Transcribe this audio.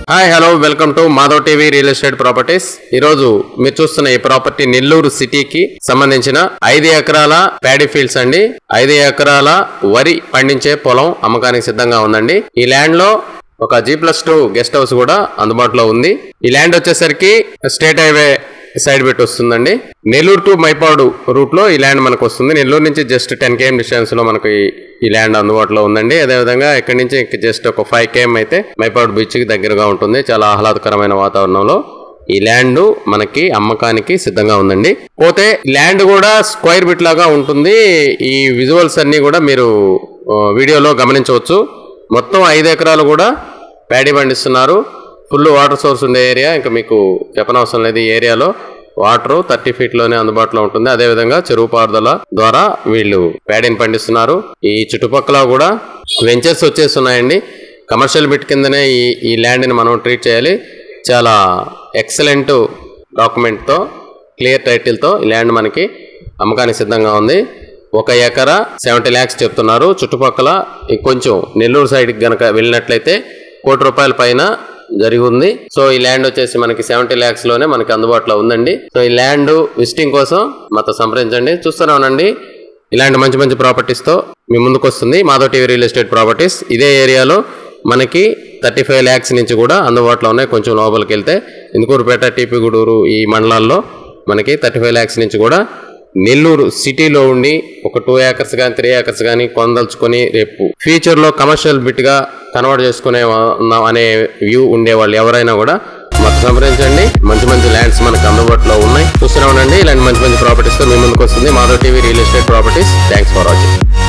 hi hello welcome to Madhav TV real estate properties ఈ రోజు మీరు చూస్తున్న ఈ ప్రాపర్టీ నెల్లూరు సిటీకి సంబంధించిన ఐదు ఎకరాల ప్యాడీ ఫీల్డ్స్ అండి ఐదు ఎకరాల వరి పండించే పొలం అమ్మకానికి సిద్ధంగా ఉందండి ఈ ల్యాండ్ లో ఒక G plus two guest house కూడా అందుబాటులో ఉంది ఈ ల్యాండ్ వచ్చేసరికి స్టేట్ హైవే సైడ్ పెట్టి వస్తుందండి నెల్లూరు టు మైపాడు రూట్ లో ఈ ల్యాండ్ మనకు వస్తుంది నెల్లూరు నుంచి జస్ట్ టెన్ కేఎం డిస్టెన్స్ లో మనకు ఈ- ఈ ల్యాండ్ అందుబాటులో ఉందండి అదేవిధంగా ఇక్కడ నుంచి జస్ట్ ఒక ఫైవ్ కేఎం అయితే మైపాడు బీచ్ కి దగ్గరగా ఉంటుంది చాలా ఆహ్లాదకరమైన వాతావరణంలో ఈ ల్యాండ్ మనకి అమ్మకానికి సిద్ధంగా ఉందండి పోతే ల్యాండ్ కూడా స్క్వైర్ బిట్ లాగా ఉంటుంది ఈ విజువల్స్ అన్ని కూడా మీరు ఆ, వీడియోలో గమనించవచ్చు మొత్తం ఐదు ఎకరాలు కూడా ప్యాడీ పండిస్తున్నారు ఫుల్ వాటర్ సోర్స్ ఉండే ఏరియా ఇంకా మీకు చెప్పనవసరం లేదు ఈ ఏరియాలో వాటర్ థర్టీ ఫీట్ లోనే అందుబాటులో ఉంటుంది అదేవిధంగా చెరువు పారుదల ద్వారా వీళ్ళు ప్యాడీని పండిస్తున్నారు ఈ చుట్టుపక్కల కూడా వెంచర్స్ వచ్చేస్తున్నాయండి కమర్షియల్ బిట్ కిందనే ఈ ఈ ల్యాండ్ని మనం ట్రీట్ చేయాలి చాలా ఎక్సలెంట్ డాక్యుమెంట్తో క్లియర్ టైటిల్తో ఈ ల్యాండ్ మనకి అమ్మకానికి సిద్ధంగా ఉంది ఒక ఎకరా సెవెంటీ ల్యాక్స్ చెప్తున్నారు చుట్టుపక్కల ఇంకొంచెం నెల్లూరు సైడ్కి గనక వెళ్ళినట్లయితే కోటి రూపాయల పైన జరిగి ఉంది సో ఈ ల్యాండ్ వచ్చేసి మనకి సెవెంటీ ల్యాక్స్ లోనే మనకి అందుబాటులో ఉందండి సో ఈ ల్యాండ్ విజిటింగ్ కోసం మాతో సంప్రదించండి చూస్తూనే ఉండండి ఇలాంటి మంచి మంచి ప్రాపర్టీస్ తో మీ ముందుకు వస్తుంది Madhav TV real estate properties ఇదే ఏరియాలో మనకి థర్టీ ఫైవ్ ల్యాక్స్ నుంచి కూడా అందుబాటులో ఉన్నాయి కొంచెం లోపలికి వెళ్తే ఇందుకూరుపేట టీపీ గూడూరు ఈ మండలాల్లో మనకి థర్టీ ఫైవ్ ల్యాక్స్ నుంచి కూడా నెల్లూరు సిటీలో ఉండి ఒక టూ ఏకర్స్ కానీ త్రీ ఏకర్స్ కానీ కొనదలుచుకొని రేపు ఫ్యూచర్ లో కమర్షియల్ బిట్ గా కన్వర్ట్ చేసుకునే వా- ఉన్న- అనే వ్యూ ఉండే వాళ్ళు ఎవరైనా కూడా మాకు సంప్రదించండి మంచి మంచి ల్యాండ్స్ మనకు అందుబాటులో ఉన్నాయి చూస్తూనే ఉండండి ఇలాంటి మంచి మంచి ప్రాపర్టీస్ తో మీ ముందుకు వస్తుంది Madhav TV real estate properties thanks for watching